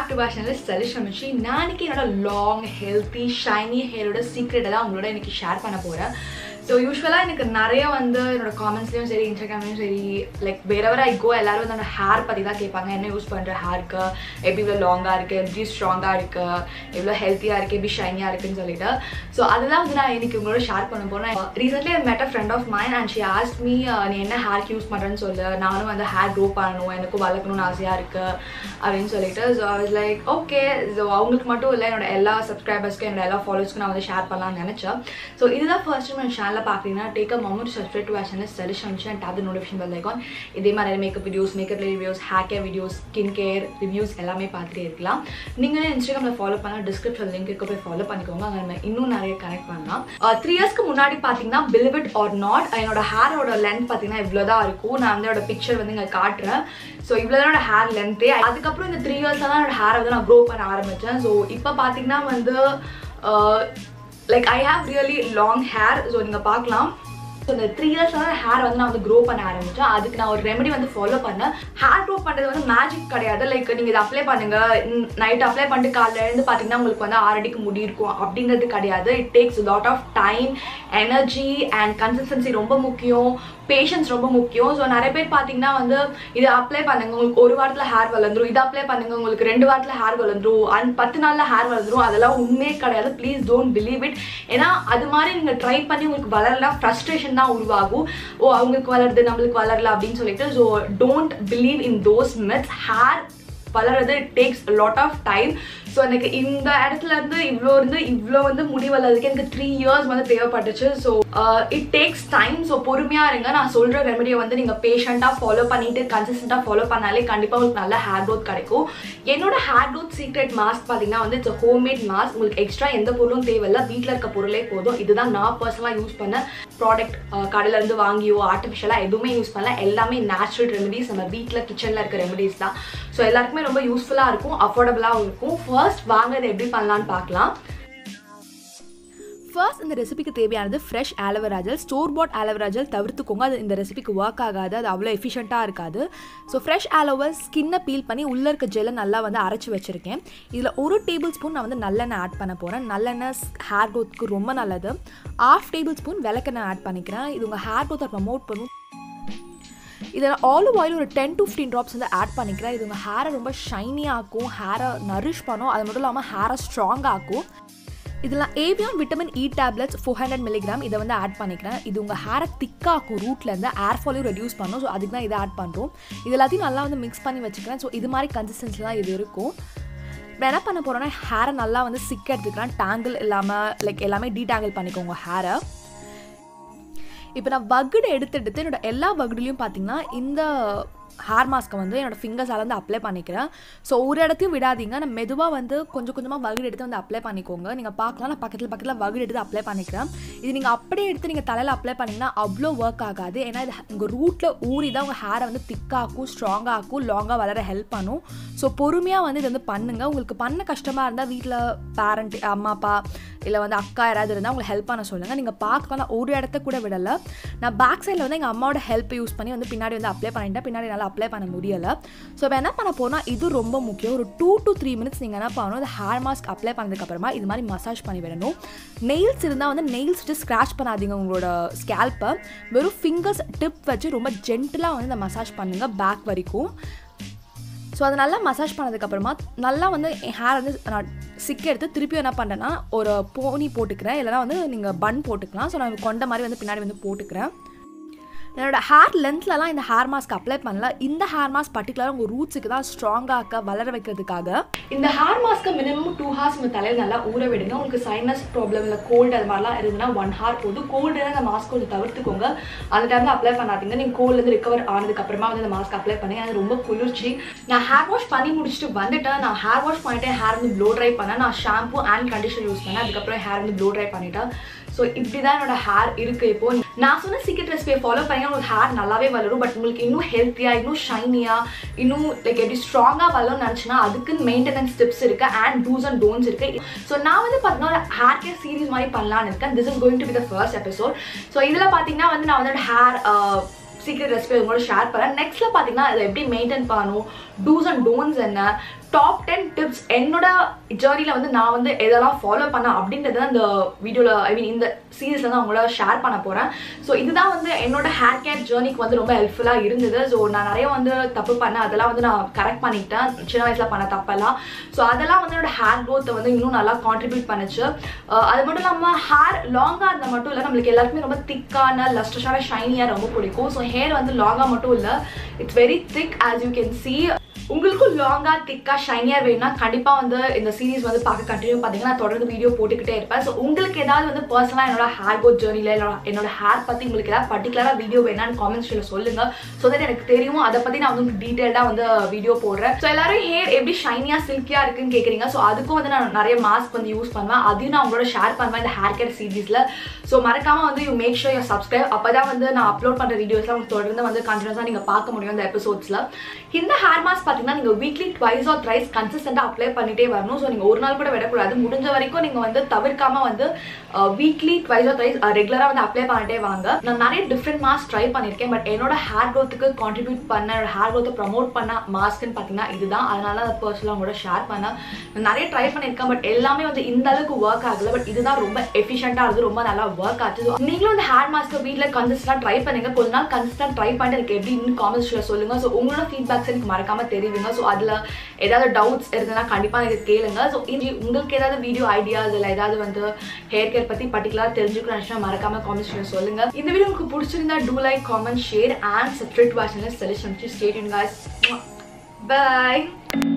back to channel செலிஷ் அமைச்சு நாளைக்கு என்னோட லாங் ஹெல்த்தி ஷைனி ஹேரோட சீக்ரெட் எல்லாம் உங்களோட இன்னைக்கு ஷேர் பண்ண போகிறேன் ஸோ யூஸ்வலாக எனக்கு நிறைய வந்து என்னோட காமெண்ட்ஸ்லையும் சரி இன்ஸ்டாகிராம்லையும் சரி லைக் வேறவர் ஐ கோ எல்லாரும் வந்து என்னோட ஹேர் பற்றி தான் கேட்பாங்க என்ன யூஸ் பண்ணுற ஹேருக்கு எப்படி இவ்வளோ லாங்காக இருக்குது எப்படி ஸ்ட்ராங்காக இருக்குது எவ்வளோ ஹெல்த்தியாக இருக்குது எப்படி ஷைனியாக இருக்குன்னு சொல்லிட்டு ஸோ அதெல்லாம் வந்து நான் இன்னைக்கு உங்களோட ஷேர் பண்ண போகிறேன் recently I met a friend of mine and she asked me நீ என்ன ஹேர்க்கு யூஸ் பண்ணுறேன்னு சொல்லு நானும் வந்து ஹேர் க்ரோ பண்ணணும் எனக்கும் வளர்க்கணும்னு ஆசையாக இருக்குது அப்படின்னு சொல்லிட்டு so I was like okay so அவங்களுக்கு மட்டும் இல்லை என்னோட எல்லா சப்ஸ்கிரைபர்ஸ்க்கும் என்னோட எல்லா ஃபாலோஸ்க்கும் நான் வந்து ஷேர் பண்ணலாம்னு நினச்சேன் ஸோ இதுதான் ஃபர்ஸ்ட் டைம் என் சேனலில் பார்க்குறீங்கன்னா take a moment subscribe to channel செலிஷ் அமிச்சு and tap notification bell icon இதே மாதிரி makeup videos makeup reviews hair care videos skin care reviews எல்லாமே பார்த்துட்டே இருக்கலாம் நீங்களே இன்ஸ்டாகிராமில் ஃபாலோ பண்ணால் டிஸ்கிரிப்ஷன் லிங்க் இருக்க போய் ஃபாலோ பண்ணிக்கோங்க அங்கே நம்ம இன்னும் நிறைய கனெக்ட் பண்ணலாம் த்ரீ இயர்ஸ்க்கு முன்னாடி பார்த்தீங்கன்னா பிலிவிட் ஆர் நாட் என்னோட ஹேரோட லென்த் பார்த்தீங்கன்னா இவ்வளோ தான் இருக்கும் நான் வந்து என்னோட பிக்சர் வந்து இங்கே காட்டுறேன் ஸோ இவ்வளோ தான் என்னோட ஹேர் லென்த்தே அதுக்கப்புறம் இந்த த்ரீ இயர்ஸில் தான் என்னோட ஹேரை வந்து நான் க்ரோ பண்ண ஆரம்பித்தேன் ஸோ இப்போ பார்த்தீங்கன்னா வந்து like I have really long hair so நீங்கள் பார்க்கலாம் ஸோ இந்த த்ரீ இயர்ஸ் தான் ஹேர் வந்து நான் வந்து க்ரோ பண்ண ஆரம்பித்தேன் அதுக்கு நான் ஒரு ரெமெடி வந்து ஃபாலோ பண்ணேன் ஹேர் க்ரோ பண்ணுறது வந்து மேஜிக் கிடையாது லைக் நீங்கள் இதை அப்ளை பண்ணுங்க நைட் அப்ளை பண்ணிட்டு காலைல இருந்து பார்த்தீங்கன்னா உங்களுக்கு வந்து ஆறு அடிக்கு முடி இருக்கும் அப்படிங்கிறது கிடையாது it takes lot of time energy and consistency ரொம்ப முக்கியம் பேஷன்ஸ் ரொம்ப முக்கியம் ஸோ நிறைய பேர் பார்த்தீங்கன்னா வந்து இதை அப்ளை பண்ணுங்க உங்களுக்கு ஒரு வாரத்தில் ஹேர் வளர்ந்துரும் இதை அப்ளை பண்ணுங்க உங்களுக்கு ரெண்டு வாரத்தில் ஹேர் வளர்ந்துரும் அண்ட் பத்து நாளில் ஹேர் வளர்ந்துரும் அதெல்லாம் உண்மையே கிடையாது ப்ளீஸ் டோன்ட் பிலீவ் இட் ஏன்னா அது மாதிரி நீங்கள் ட்ரை பண்ணி உங்களுக்கு வளரலாம் ஃப்ரஸ்ட்ரேஷன் தான் உருவாகும் ஓ அவங்களுக்கு வளருது நம்மளுக்கு வளரல அப்படின்னு சொல்லிட்டு so don't believe in those myths hair வளர்றது it takes lot of time so எனக்கு இந்த இடத்துல இருந்து இவ்வளோ இருந்து இவ்வளோ வந்து முடி வளர்றதுக்கு எனக்கு த்ரீ இயர்ஸ் வந்து தேவைப்பட்டுச்சு so it takes time so பொறுமையாக இருங்க நான் சொல்கிற ரெமடியை வந்து நீங்கள் பேஷண்ட்டாக ஃபாலோ பண்ணிட்டு கன்சிஸ்டண்ட்டாக ஃபாலோ பண்ணாலே கண்டிப்பாக உங்களுக்கு நல்ல ஹேர் க்ரோத் கிடைக்கும் என்னோட ஹேர் க்ரோத் சீக்ரெட் மாஸ்க் பார்த்தீங்கன்னா வந்து இட்ஸ் ஹோம்மேட் மாஸ்க் உங்களுக்கு எக்ஸ்ட்ரா எந்த பொருளும் தேவையில்லை வீட்டில் இருக்க பொருளே போதும் இதுதான் நான் பர்சனலாக யூஸ் பண்ண ப்ராடக்ட் கடையிலேருந்து வாங்கியோ ஆர்டிஃபிஷியலாக எதுவுமே யூஸ் பண்ணல எல்லாமே நேச்சுரல் ரெமடிஸ் நம்ம வீட்டில் கிச்சனில் இருக்க ரெமடிஸ் தான் ஸோ எல்லாருக்குமே ரொம்ப யூஸ்ஃபுல்லாக இருக்கும் அஃபோர்டபுளாகவும் இருக்கும் ஃபர்ஸ்ட் வாங்க இதை எப்படி பண்ணலான்னு பார்க்கலாம் ஃபர்ஸ்ட் இந்த ரெசிபிக்கு தேவையானது fresh aloe vera gel store bought aloe vera gel தவிர்த்துக்கோங்க அது இந்த ரெசிபிக்கு ஒர்க் ஆகாது அது அவ்வளோ எஃபிஷியண்ட்டாக இருக்காது ஸோ ஃப்ரெஷ் ஆலோவர் ஸ்கின்னை பீல் பண்ணி உள்ளே இருக்க ஜெல்லை நல்லா வந்து அரைச்சி வச்சுருக்கேன் இதில் ஒரு டேபிள் ஸ்பூன் நான் வந்து நல்லெண்ணெய் ஆட் பண்ண போகிறேன் நல்லெண்ணெய் ஹேர் க்ரோத்துக்கு ரொம்ப நல்லது ஆஃப் டேபிள் ஸ்பூன் விளக்கெண்ணெய் ஆட் பண்ணிக்கிறேன் இது உங்கள் ஹேர் க்ரோத்தை ப்ரமோட் பண்ணும் இதில் ஆலிவ் ஆயில் ஒரு டென் டு ஃபிஃப்டீன் ட்ராப்ஸ் வந்து ஆட் பண்ணிக்கிறேன் இது உங்கள் ஹேரை ரொம்ப ஷைனியாக ஆக்கும் ஹேரை நரிஷ் பண்ணும் அது மட்டும் இல்லாமல் ஹேரை ஸ்ட்ராங் ஆக்கும் இதில் Evion vitamin E tablets four hundred milligram இதை வந்து ஆட் பண்ணிக்கிறேன் இது உங்கள் ஹேரை திக்காக்கும் ரூட்லேருந்து ஏர் ஃபாலையும் ரெடியூஸ் பண்ணும் ஸோ அதுக்கு தான் இதை ஆட் பண்ணுறோம் இது எல்லாத்தையும் நல்லா வந்து மிக்ஸ் பண்ணி வச்சுக்கிறேன் ஸோ இது மாதிரி கன்சிஸ்டன்சி தான் இது இருக்கும் இப்போ என்ன பண்ண போகிறோன்னா ஹேரை நல்லா வந்து சிக்க எடுத்துக்கிறேன் டேங்கிள் இல்லாமல் லைக் எல்லாமே டீடேங்கிள் பண்ணிக்கோங்க ஹேரை இப்போ நான் வகுடு எடுத்து எடுத்து என்னோட எல்லா வகுடுலையும் பார்த்தீங்கன்னா இந்த ஹேர் மாஸ்க்கை வந்து என்னோடய ஃபிங்கர்ஸால் வந்து அப்ளை பண்ணிக்கிறேன் ஸோ ஒரு இடத்தையும் விடாதீங்க நான் மெதுவாக வந்து கொஞ்சம் கொஞ்சமாக வகுடு எடுத்து வந்து அப்ளை பண்ணிக்கோங்க நீங்கள் பார்க்கலாம் நான் பக்கத்தில் பக்கத்தில் வகுடு எடுத்து அப்ளை பண்ணிக்கிறேன் இது நீங்கள் அப்படியே எடுத்து நீங்கள் தலையில் அப்ளை பண்ணிங்கன்னா அவ்வளோ ஒர்க் ஆகாது ஏன்னா இது உங்கள் ரூட்டில் ஊறி தான் உங்கள் ஹேரை வந்து திக்காக்கும் ஸ்ட்ராங்காகும் லாங்காக வளர ஹெல்ப் பண்ணும் ஸோ பொறுமையாக வந்து இது வந்து பண்ணுங்கள் உங்களுக்கு பண்ண கஷ்டமாக இருந்தால் வீட்டில் பேரண்ட் அம்மா அப்பா இல்லை வந்து அக்கா யாராவது இருந்தால் உங்களுக்கு ஹெல்ப் பண்ண சொல்லுங்கள் நீங்கள் பார்க்கலாம் ஒரு இடத்த கூட விடலை நான் பேக் சைடில் வந்து எங்கள் அம்மாவோட ஹெல்ப் யூஸ் பண்ணி வந்து பின்னாடி வந்து அப்ளை பண்ணிட்டேன் பின்னாடி நல்லா அப்ளை பண்ண முடியலை ஸோ இப்போ என்ன பண்ண போனால் இது ரொம்ப முக்கியம் ஒரு டூ டு த்ரீ மினிட்ஸ் நீங்கள் என்ன பண்ணணும் இந்த ஹேர் மாஸ்க் அப்ளை பண்ணதுக்கப்புறமா இது மாதிரி மசாஜ் பண்ணி விடணும் நெயில்ஸ் இருந்தால் வந்து நெயில்ஸ் வச்சு ஸ்க்ராச் பண்ணாதீங்க உங்களோட ஸ்கேல்ப்பை வெறும் ஃபிங்கர்ஸ் டிப் வச்சு ரொம்ப ஜென்டிலாக வந்து இந்த மசாஜ் பண்ணுங்கள் பேக் வரைக்கும் ஸோ அதை நல்லா மசாஜ் பண்ணதுக்கப்புறமா நல்லா வந்து என் ஹேர் வந்து நான் சிக்க எடுத்து திருப்பியும் என்ன பண்ணுறேன்னா ஒரு போனி போட்டுக்கிறேன் இல்லைனா வந்து நீங்கள் பன் போட்டுக்கலாம் ஸோ நான் கொண்ட மாதிரி வந்து பின்னாடி வந்து போட்டுக்கிறேன் என்னோட ஹேர் லென்த்லலாம் இந்த ஹேர் மாஸ்க் அப்ளை பண்ணல இந்த ஹேர் மாஸ்க் பர்டிகுலராக உங்கள் ரூட்ஸுக்கு தான் ஸ்ட்ராங்காக வளர வைக்கிறதுக்காக இந்த ஹேர் மாஸ்க்கை மினிமம் டூ ஹார்ஸ் உங்கள் தலையில் நல்லா ஊற விடுங்க உங்களுக்கு சைனஸ் ப்ராப்ளம் இல்லை கோல்டு அது மாதிரிலாம் இருந்ததுன்னா ஒன் ஹார் போதும் கோல்டு அந்த மாஸ்க் கொஞ்சம் தவிர்த்துக்கோங்க அந்த டைமில் அப்ளை பண்ணாதீங்க நீங்கள் கோல்ட்லேருந்து ரிகவர் ஆனதுக்கப்புறமா வந்து அந்த மாஸ்க் அப்ளை பண்ணி அது ரொம்ப குளிர்ச்சி நான் ஹேர் வாஷ் பண்ணி முடிச்சுட்டு வந்துட்டேன் நான் ஹேர் வாஷ் பண்ணிட்டேன் ஹேர் வந்து ப்ளோ ட்ரை பண்ணேன் நான் ஷாம்பு அண்ட் கண்டிஷனர் யூஸ் பண்ணேன் அதுக்கப்புறம் ஹேர் வந்து ப்ளோ ட்ரை பண்ணிட்டேன் ஸோ இப்படி தான் என்னோட ஹேர் இருக்குது இப்போ நான் சொன்ன சீக்கிரம் ரெசிபியை ஃபாலோ பண்ணி உங்களுக்கு ஹேர் நல்லாவே வளரும் பட் உங்களுக்கு இன்னும் ஹெல்த்தியாக இன்னும் ஷைனியாக இன்னும் லைக் எப்படி ஸ்ட்ராங்காக வளரும்னு நினச்சினா அதுக்கு மெயின்டெனன்ஸ் டிப்ஸ் இருக்குது அண்ட் டூஸ் அண்ட் டோன்ஸ் இருக்குது ஸோ நான் வந்து பார்த்தீங்கன்னா ஒரு ஹேர் கேர் சீரிஸ் மாதிரி பண்ணலான்னு இருக்கேன் this is going to be the first episode so இதில் பார்த்தீங்கன்னா வந்து நான் வந்து ஹேர் சீக்ரெட் ரெசிபி உங்களோட ஷேர் பண்ணேன் நெக்ஸ்ட்டில் பார்த்தீங்கன்னா அதை எப்படி மெயின்டைன் பண்ணணும் டூஸ் அண்ட் டோன்ஸ் என்ன டாப் டென் டிப்ஸ் என்னோட ஜேர்னியில் வந்து நான் வந்து எதெல்லாம் ஃபாலோ பண்ணேன் அப்படின்றத அந்த வீடியோவில் ஐ மீன் இந்த சீரீஸில் தான் உங்களோட ஷேர் பண்ண போகிறேன் ஸோ இதுதான் வந்து என்னோட ஹேர் கேர் ஜேர்னிக்கு வந்து ரொம்ப ஹெல்ப்ஃபுல்லாக இருந்தது ஸோ நான் நிறைய வந்து தப்பு பண்ணேன் அதெல்லாம் வந்து நான் கரெக்ட் பண்ணிக்கிட்டேன் சின்ன வயசில் பண்ண தப்பெல்லாம் ஸோ அதெல்லாம் வந்து என்னோட ஹேர் க்ரோத்தை வந்து இன்னும் நல்லா கான்ட்ரிபியூட் பண்ணுச்சு அஹ் அது மட்டும் இல்லாமல் ஹேர் லாங்காக இருந்தால் மட்டும் இல்லை நம்மளுக்கு எல்லாருக்குமே ரொம்ப திக்கான லஸ்டஸான ஷைனியாக ரொம்ப பிடிக்கும் ஸோ ஹேர் வந்து லாங்காக மட்டும் இல்லை it's very thick as you can see உங்களுக்கும் லாங்காக திக்காக ஷைனியாக வேணும்னா கண்டிப்பாக வந்து இந்த சீரிஸ் வந்து பார்க்க கண்டினியூ பார்த்தீங்கன்னா நான் தொடர்ந்து வீடியோ போட்டுக்கிட்டே இருப்பேன் ஸோ உங்களுக்கு ஏதாவது வந்து பர்சனலாக என்னோட ஹேர் கோட் ஜேர்னியில் என்னோட என்னோட ஹேர் பற்றி உங்களுக்கு ஏதாவது பர்டிகுலராக வீடியோ வேணான்னு காமெண்ட்ஸில் சொல்லுங்கள் ஸோ தட் எனக்கு தெரியும் அதை பற்றி நான் வந்து டீட்டெயில்டாக வந்து வீடியோ போடுறேன் ஸோ எல்லாரும் ஹேர் எப்படி ஷைனியாக சில்கியாக இருக்குன்னு கேட்குறீங்க ஸோ அதுக்கும் வந்து நான் நிறைய மாஸ்க் வந்து யூஸ் பண்ணுவேன் அதையும் நான் உங்களோட ஷேர் பண்ணுவேன் இந்த ஹேர் கேர் சீரீஸில் ஸோ மறக்காமல் வந்து you make sure you subscribe அப்போ தான் வந்து நான் அப்லோட் பண்ணுற வீடியோஸ்லாம் உங்களுக்கு தொடர்ந்து வந்து கண்டினியூஸாக நீங்கள் பார்க்க முடியும் இந்த எபிசோட்ஸில் இந்த ஹேர் மாஸ்க் பார்த்தீங்கன்னா நீங்கள் வீக்லி ட்வைஸ் ஆர் த்ரைஸ் கன்சிஸ்டண்டாக அப்ளை பண்ணிட்டே வரணும் ஸோ நீங்கள் ஒரு நாள் கூட விடக்கூடாது முடிஞ்ச வரைக்கும் நீங்கள் வந்து தவிர்க்காம வந்து வீக்லி ட்வைஸ் ஆர் த்ரைஸ் ரெகுலராக வந்து அப்ளை பண்ணிட்டே வாங்க நான் நிறைய டிஃப்ரெண்ட் மாஸ்க் ட்ரை பண்ணியிருக்கேன் பட் என்னோட ஹேர் க்ரோத்துக்கு கான்ட்ரிபியூட் பண்ண என்னோட ஹேர் க்ரோத்தை ப்ரமோட் பண்ண மாஸ்க்னு பார்த்தீங்கன்னா இதுதான் அதனால அதை பர்சனலாக கூட ஷேர் பண்ணேன் நான் நிறைய ட்ரை பண்ணியிருக்கேன் பட் எல்லாமே வந்து இந்த அளவுக்கு ஒர்க் ஆகல பட் இதுதான் ரொம்ப எஃபிஷியண்டாக இருந்து ரொம்ப நல்லா ஒர்க் ஆச்சு ஸோ நீங்களும் இந்த ஹேர் மாஸ்க்கை வீட்டில் கன்சிஸ்டாக ட்ரை பண்ணுங்க கொஞ்ச நாள் கன்சிஸ்டாக ட்ரை பண்ணிட்டு எனக்கு எப்படின்னு காமெண்ட்ஸில் சொல்லுங்க ஸோ உங்களோட ஃபீட்பேக்ஸ் எனக்கு மறக்காம தெரிவிங்க ஸோ அதில் ஏதாவது டவுட்ஸ் இருந்ததுன்னா கண்டிப்பாக எனக்கு கேளுங்க ஸோ இது உங்களுக்கு ஏதாவது வீடியோ ஐடியாஸ் இல்லை ஏதாவது வந்து ஹேர் கேர் பற்றி பர்டிகுலராக தெரிஞ்சுக்கணும்னு மறக்காம காமெண்ட்ஸில் சொல்லுங்க இந்த வீடியோ உங்களுக்கு பிடிச்சிருந்தா do like comment share and subscribe watch செலிஷன் ஸ்டேட் காய்ஸ் பாய்